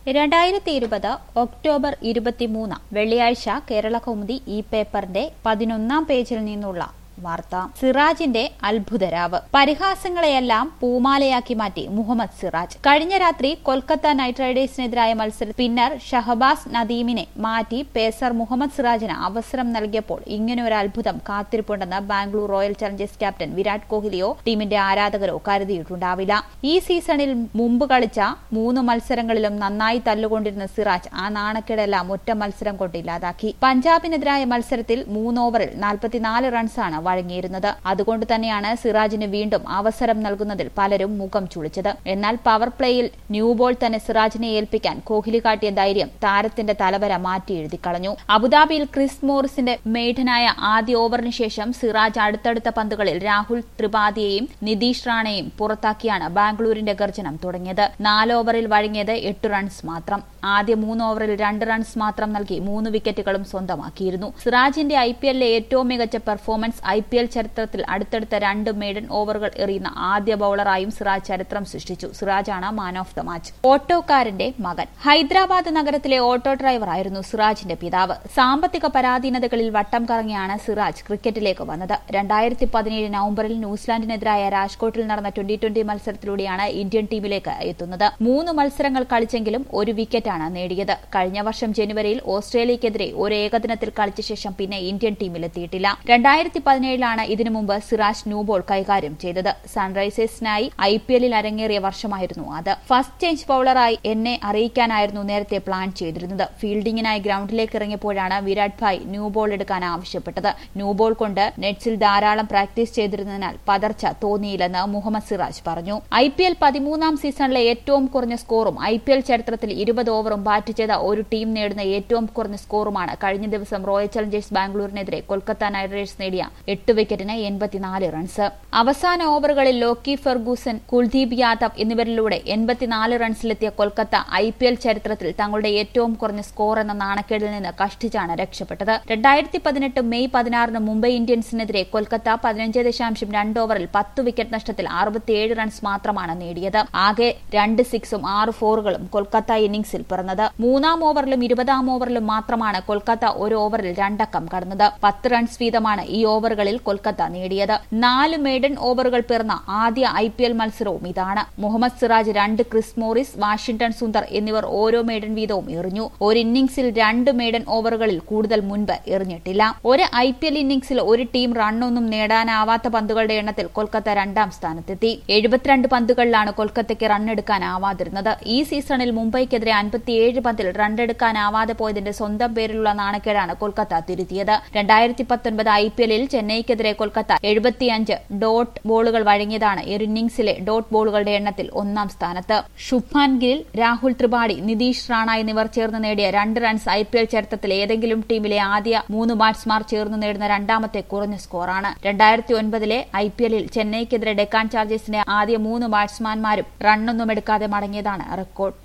രണ്ടായിരത്തി ഇരുപത് ഒക്ടോബർ ഇരുപത്തിമൂന്ന് വെള്ളിയാഴ്ച കേരള കൗമുദി ഈ പേപ്പറിന്റെ പതിനൊന്നാം പേജിൽ നിന്നുള്ള വാർത്ത സിറാജിന്റെ അത്ഭുതരാവ് പരിഹാസങ്ങളെയെല്ലാം പൂമാലയാക്കി മാറ്റി മുഹമ്മദ് സിറാജ് കഴിഞ്ഞ രാത്രി കൊൽക്കത്ത നൈറ്റ് റൈഡേഴ്സിനെതിരായ മത്സരത്തിൽ സ്പിന്നർ ഷഹബാസ് നദീമിനെ മാറ്റി പേസർ മുഹമ്മദ് സിറാജിന് അവസരം നൽകിയപ്പോൾ ഇങ്ങനെ ഒരു അത്ഭുതം കാത്തിരിപ്പുണ്ടെന്ന് Bangalore Royal Challengers captain Virat കോഹ്ലിയോ ടീമിന്റെ ആരാധകരോ കരുതിയിട്ടുണ്ടാവില്ല ഈ സീസണിൽ മുമ്പ് കളിച്ച മൂന്ന് മത്സരങ്ങളിലും നന്നായി തല്ലുകൊണ്ടിരുന്ന സിറാജ് ആ നാണക്കേടെല്ലാം ഒറ്റ മത്സരം കൊണ്ട് ഇല്ലാതാക്കി പഞ്ചാബിനെതിരായ മത്സരത്തിൽ മൂന്ന് ഓവറിൽ നാൽപ്പത്തിനാല് റൺസാണ് വഴങ്ങിയിരുന്നത് അതുകൊണ്ട് തന്നെയാണ് സിറാജിന് വീണ്ടും അവസരം നൽകുന്നതിൽ പലരും മുഖം ചുളിച്ചത് എന്നാൽ പവർ പ്ലേയിൽ ന്യൂ ബോൾ തന്നെ സിറാജിനെ ഏൽപ്പിക്കാൻ കോഹ്ലി കാട്ടിയ ധൈര്യം താരത്തിന്റെ തലവര മാറ്റി എഴുതിക്കളഞ്ഞു അബുദാബിയിൽ ക്രിസ് മോറിസിന്റെ മെയ്ഡനായ ആദ്യ ഓവറിന് ശേഷം സിറാജ് അടുത്തടുത്ത പന്തുകളിൽ രാഹുൽ ത്രിപാഠിയെയും നിതീഷ് റാണയെയും പുറത്താക്കിയാണ് ബാംഗ്ലൂരിന്റെ ഗർജനം തുടങ്ങിയത് നാല് ഓവറിൽ വഴങ്ങിയത് എട്ട് റൺസ് മാത്രം ആദ്യ മൂന്ന് ഓവറിൽ രണ്ട് റൺസ് മാത്രം നൽകി മൂന്ന് വിക്കറ്റുകളും സ്വന്തമാക്കിയിരുന്നു സിറാജിന്റെ ഐ പി എല്ലിലെ ഏറ്റവും മികച്ച പെർഫോമൻസ് ഐ പി എൽ ചരിത്രത്തിൽ അടുത്തടുത്ത രണ്ട് മെയ്ഡൻ ഓവറുകൾ എറിയുന്ന ആദ്യ ബൌളറായും സിറാജ് ചരിത്രം സൃഷ്ടിച്ചു സിറാജാണ് മാൻ ഓഫ് ദ മാച്ച് ഓട്ടോക്കാരന്റെ മകൻ ഹൈദരാബാദ് നഗരത്തിലെ ഓട്ടോ ഡ്രൈവറായിരുന്നു സിറാജിന്റെ പിതാവ് സാമ്പത്തിക പരാധീനതകളിൽ വട്ടം കറങ്ങിയാണ് സിറാജ് ക്രിക്കറ്റിലേക്ക് വന്നത് രണ്ടായിരത്തി പതിനേഴ് നവംബറിൽ ന്യൂസിലാൻഡിനെതിരായ രാജ്കോട്ടിൽ നടന്ന ട്വന്റി ട്വന്റി മത്സരത്തിലൂടെയാണ് ഇന്ത്യൻ ടീമിലേക്ക് എത്തുന്നത് മൂന്ന് മത്സരങ്ങൾ കളിച്ചെങ്കിലും ഒരു വിക്കറ്റാണ് നേടിയത് കഴിഞ്ഞ വർഷം ജനുവരിയിൽ ഓസ്ട്രേലിയക്കെതിരെ ഒരു ഏകദിനത്തിൽ കളിച്ച ശേഷം പിന്നെ ഇന്ത്യൻ ടീമിലെത്തിയിട്ടില്ല രണ്ടായിരത്തി പതിനേഴിലാണ് ഇതിനു മുമ്പ് സിറാജ് ന്യൂബോൾ കൈകാര്യം ചെയ്തത് സൺറൈസേഴ്സിനായി ഐ പി എല്ലിൽ അരങ്ങേറിയ വർഷമായിരുന്നു അത് ഫസ്റ്റ് ചേഞ്ച് ബൌളറായി എന്നെ അറിയിക്കാനായിരുന്നു നേരത്തെ പ്ലാൻ ചെയ്തിരുന്നത് ഫീൽഡിംഗിനായി ഗ്രൌണ്ടിലേക്ക് ഇറങ്ങിയപ്പോഴാണ് വിരാട് ഭായ് ന്യൂ ബോൾ എടുക്കാൻ ആവശ്യപ്പെട്ടത് ന്യൂ ബോൾ കൊണ്ട് നെറ്റ്സിൽ ധാരാളം പ്രാക്ടീസ് ചെയ്തിരുന്നതിനാൽ പതർച്ച തോന്നിയില്ലെന്ന് മുഹമ്മദ് സിറാജ് പറഞ്ഞു ഐ പി എൽ പതിമൂന്നാം സീസണിലെ ഏറ്റവും കുറഞ്ഞ സ്കോറും ഐ പി എൽ ചരിത്രത്തിൽ ഇരുപത് ഓവറും ബാറ്റ് ചെയ്ത ഒരു ടീം നേടുന്ന ഏറ്റവും കുറഞ്ഞ സ്കോറുമാണ് കഴിഞ്ഞ ദിവസം റോയൽ ചലഞ്ചേഴ്സ് ബാംഗ്ലൂരിനെതിരെ കൊൽക്കത്ത നൈറ്റ് റൈഡേഴ്സ് നേടിയ എട്ട് വിക്കറ്റിന് എൺപത്തിനാല് റൺസ് അവസാന ഓവറുകളിൽ ലോക്കി ഫെർഗൂസൻ കുൽദീപ് യാദവ് എന്നിവരിലൂടെ എൺപത്തിനാല് റൺസിലെത്തിയ കൊൽക്കത്ത ഐ പി എൽ ചരിത്രത്തിൽ തങ്ങളുടെ ഏറ്റവും കുറഞ്ഞ സ്കോർ എന്ന നാണക്കേടിൽ നിന്ന് കഷ്ടിച്ചാണ് രക്ഷപ്പെട്ടത് രണ്ടായിരത്തി പതിനെട്ട് മെയ് പതിനാറിന് മുംബൈ ഇന്ത്യൻസിനെതിരെ കൊൽക്കത്ത പതിനഞ്ച് ദശാംശം രണ്ട് ഓവറിൽ പത്ത് വിക്കറ്റ് നഷ്ടത്തിൽ അറുപത്തിയേഴ് റൺസ് മാത്രമാണ് നേടിയത് ആകെ രണ്ട് സിക്സും ആറ് ഫോറുകളും കൊൽക്കത്ത ഇന്നിംഗ്സിൽ പിറന്നത് മൂന്നാം ഓവറിലും ഇരുപതാം ഓവറിലും മാത്രമാണ് കൊൽക്കത്ത ഒരു ഓവറിൽ രണ്ടക്കം കടന്നത് പത്ത് റൺസ് വീതമാണ് ഈ ഓവറുകളിൽ കൊൽക്കത്ത നേടിയത് നാല് മെയ്ഡൻ ഓവറുകൾ പിറന്ന ആദ്യ ഐ പി എൽ മത്സരവും ഇതാണ് മുഹമ്മദ് സിറാജ് രണ്ട് ക്രിസ് മോറിസ് വാഷിംഗ്ടൺ സുന്ദർ എന്നിവർ ഓരോ മെയ്ഡൻ വീതവും എറിഞ്ഞു ഒരു ഇന്നിംഗ്സിൽ രണ്ട് മെയ്ഡൻ ഓവറുകളിൽ കൂടുതൽ മുൻപ് എറിഞ്ഞിട്ടില്ല ഒരു ഐ പി എൽ ഇന്നിംഗ്സിൽ ഒരു ടീം റണ്ണൊന്നും നേടാനാവാത്ത പന്തുകളുടെ എണ്ണത്തിൽ കൊൽക്കത്ത രണ്ടാം സ്ഥാനത്തെത്തി എഴുപത്തിരണ്ട് പന്തുകളിലാണ് കൊൽക്കത്തയ്ക്ക് റണ്ണെടുക്കാനാവാതിരുന്നത് ഈ സീസണിൽ മുംബൈക്കെതിരെ അൻപത്തിയേഴ് പന്തിൽ റണ്ണെടുക്കാനാവാതെ പോയതിന്റെ സ്വന്തം പേരിലുള്ള നാണക്കേടാണ് കൊൽക്കത്ത തിരുത്തിയത് രണ്ടായിരത്തി പത്തൊൻപത് ഐ പി എല്ലിൽ ചെന്നൈക്കെതിരെ കൊൽക്കത്ത എഴുപത്തിയഞ്ച് ഡോട്ട് ബോളുകൾ വഴങ്ങിയതാണ് ഒരു ഇന്നിംഗ്സിലെ ഡോട്ട് ബോളുകളുടെ എണ്ണത്തിൽ ഒന്നാം സ്ഥാനത്ത് ശുഭ്മാൻ ഗിൽ രാഹുൽ ത്രിപാഠി നിതീഷ് റാണ എന്നിവർ ചേർന്ന് നേടിയ രണ്ട് റൺസ് ഐ പി എൽ ചരിത്രത്തിൽ ഏതെങ്കിലും ടീമിലെ ആദ്യ മൂന്ന് ബാറ്റ്സ്മാർ ചേർന്ന് നേടുന്ന രണ്ടാമത്തെ കുറഞ്ഞ സ്കോറാണ് രണ്ടായിരത്തി ഒൻപതിലെ ഐ പി എല്ലിൽ ചെന്നൈക്കെതിരെ ഡെക്കാൻ ചാർജേഴ്സിന്റെ ആദ്യ മൂന്ന് ബാറ്റ്സ്മാൻമാരും റണ്ണൊന്നും എടുക്കാതെ മടങ്ങിയതാണ് റെക്കോർഡ്